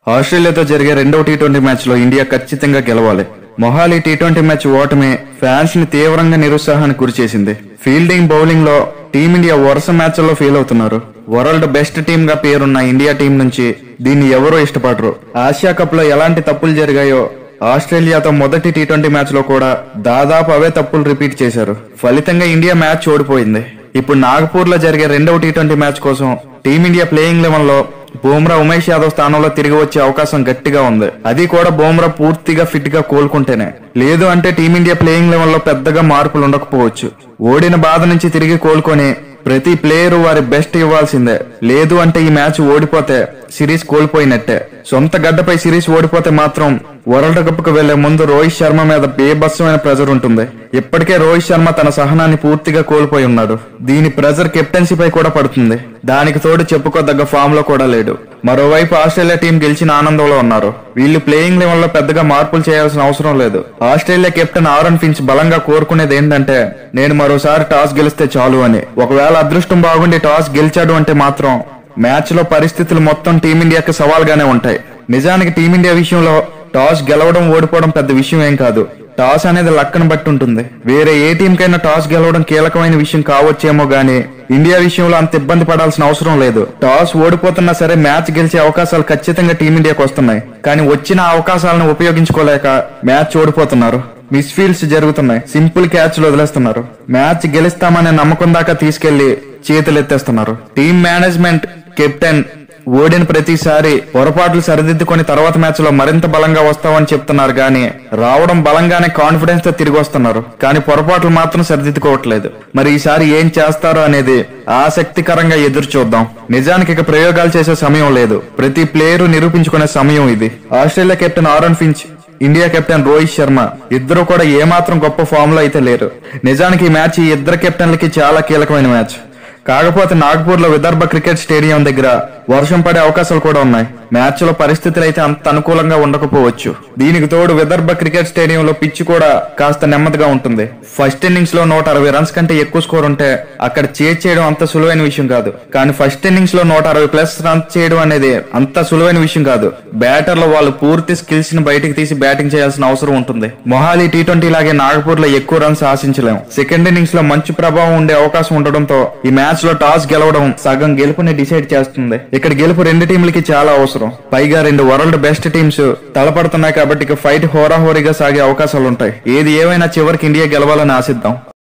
ఆస్ట్రేలియాతో జరిగే రెండవ T twenty match లో ఇండియా ఖచ్చితంగా గెలవాలి మొహాలీ టీ ట్వంటీ మ్యాచ్ ఓటమి ఫ్యాన్స్ ని తీవ్రంగా నిరుత్సాహానికి గురిచేసింది ఫీల్డింగ్ బౌలింగ్ లో టీమిండియా వరుస మ్యాచ్ల్లో ఫెయిల్ అవుతున్నారు వరల్డ్ బెస్ట్ టీమ్ గా పేరున్న ఇండియా టీం నుంచి దీన్ని ఎవరూ ఇష్టపడరు ఆసియా కప్ లో ఎలాంటి తప్పులు జరిగాయో ఆస్ట్రేలియాతో మొదటి టీ ట్వంటీ మ్యాచ్ లో కూడా దాదాపు అవే తప్పులు రిపీట్ చేశారు ఫలితంగా ఇండియా మ్యాచ్ ఓడిపోయింది ఇప్పుడు నాగపూర్ లో జరిగే రెండవ టీ ట్వంటీ మ్యాచ్ కోసం టీమిండియా ప్లేయింగ్ లెవెన్ లో బూమ్రా ఉమేష్ యాదవ్ స్థానంలో తిరిగి వచ్చే అవకాశం గట్టిగా ఉంది అది కూడా బూమ్రా పూర్తిగా ఫిట్ గా కోలుకుంటేనే లేదు అంటే టీమిండియా ప్లేయింగ్ లెవెన్ లో పెద్దగా మార్పులు ఉండకపోవచ్చు ఓడిన బాధ నుంచి తిరిగి కోలుకొని ప్రతి ప్లేయర్ వారి బెస్ట్ ఇవ్వాల్సిందే లేదు అంటే ఈ మ్యాచ్ ఓడిపోతే సిరీస్ కోల్పోయినట్టే సొంత గడ్డపై సిరీస్ ఓడిపోతే మాత్రం వరల్డ్ కప్ కు వెళ్లే ముందు రోహిత్ శర్మ మీద బేబస్సమైన ప్రెజర్ ఉంటుంది ఇప్పటికే రోహిత్ శర్మ తన సహనాన్ని పూర్తిగా కోల్పోయి ఉన్నాడు దీని ప్రెజర్ కెప్టెన్సీపై కూడా పడుతుంది దానికి తోడు చెప్పుకోదగ్గ ఫామ్ లో కూడా లేడు మరోవైపు ఆస్ట్రేలియా టీం గెలిచిన ఆనందంలో ఉన్నారు వీళ్ళు ప్లేయింగ్ లెవెల్ లో పెద్దగా మార్పులు చేయాల్సిన అవసరం లేదు ఆస్ట్రేలియా కెప్టెన్ ఆరన్ ఫించ్ బలంగా కోరుకునేది ఏంటంటే నేను మరోసారి టాస్ గెలిస్తే చాలు అని ఒకవేళ అదృష్టం బాగుండి టాస్ గెలిచాడు అంటే మాత్రం మ్యాచ్ లో పరిస్థితులు మొత్తం టీమిండియాకి సవాల్గానే ఉంటాయి నిజానికి టీమిండియా విషయంలో టాస్ గెలవడం ఓడిపోవడం పెద్ద విషయం ఏం కాదు టాస్ అనేది లక్కను బట్టి ఉంటుంది వేరే ఏ టీం కైనా టాస్ గెలవడం కీలకమైన విషయం కావచ్చేమో గానీ ఇండియా విషయంలో అంత ఇబ్బంది పడాల్సిన అవసరం లేదు టాస్ ఓడిపోతున్నా సరే మ్యాచ్ గెలిచే అవకాశాలు ఖచ్చితంగా టీమిండియాకు వస్తున్నాయి కానీ వచ్చిన అవకాశాలను ఉపయోగించుకోలేక మ్యాచ్ ఓడిపోతున్నారు మిస్ ఫీల్డ్స్ జరుగుతున్నాయి సింపుల్ క్యాచ్లు వదిలేస్తున్నారు మ్యాచ్ గెలుస్తామనే నమ్మకం దాకా తీసుకెళ్లి చేతులెత్తేస్తున్నారు టీం మేనేజ్మెంట్ కెప్టెన్ ఓడిన ప్రతిసారి పొరపాట్లు సరిదిద్దుకొని తర్వాత మ్యాచ్ లో మరింత బలంగా వస్తామని చెప్తున్నారు గానీ రావడం బలంగానే కాన్ఫిడెన్స్ తో తిరిగి వస్తున్నారు కానీ పొరపాట్లు మాత్రం సరిదిద్దుకోవట్లేదు మరి ఈసారి ఏం చేస్తారో అనేది ఆసక్తికరంగా ఎదురు చూద్దాం నిజానికి ఇక ప్రయోగాలు చేసే సమయం లేదు ప్రతి ప్లేయరు నిరూపించుకునే సమయం ఇది Australia captain Aaron Finch India captain Rohit Sharma ఇద్దరు కూడా ఏమాత్రం గొప్ప ఫామ్ లో అయితే లేరు నిజానికి ఈ మ్యాచ్ ఈ ఇద్దరు కెప్టెన్లకి చాలా కీలకమైన మ్యాచ్ కాకపోతే నాగ్పూర్ లో విదర్భ క్రికెట్ స్టేడియం దగ్గర వర్షం పడే అవకాశాలు కూడా ఉన్నాయి మ్యాచ్ లో పరిస్థితులు అయితే అంత అనుకూలంగా ఉండకపోవచ్చు దీనికి తోడు విదర్భ క్రికెట్ స్టేడియంలో పిచ్ కూడా కాస్త నెమ్మదిగా ఉంటుంది ఫస్ట్ ఇన్నింగ్స్ లో నూట అరవై రన్స్ కంటే ఎక్కువ స్కోర్ ఉంటే అక్కడ చేజ్ చేయడం అంత సులువైన విషయం కాదు కానీ ఫస్ట్ ఇన్నింగ్స్ లో నూట అరవై ప్లస్ రన్స్ చేయడం అనేది అంత సులువైన విషయం కాదు బ్యాటర్లు వాళ్ళు పూర్తి స్కిల్స్ ని బయటికి తీసి బ్యాటింగ్ చేయాల్సిన అవసరం ఉంటుంది మొహాలీ టీ ట్వంటీ లాగే నాగపూర్ లో ఎక్కువ రన్స్ ఆశించలేం సెకండ్ ఇన్నింగ్స్ లో మంచి ప్రభావం ఉండే అవకాశం ఉండడంతో ఈ మ్యాచ్ లో టాస్ గెలవడం సగం గెలుపుని డిసైడ్ చేస్తుంది ఇక్కడ గెలుపు రెండు టీంలకి చాలా అవసరం పైగా రెండు వరల్డ్ బెస్ట్ టీమ్స్ తలపడుతున్నాయి కాబట్టి ఇక ఫైట్ హోరాహోరీగా సాగే అవకాశాలు ఉంటాయి ఏది ఏమైనా చివరికి ఇండియా గెలవాలని ఆశిద్దాం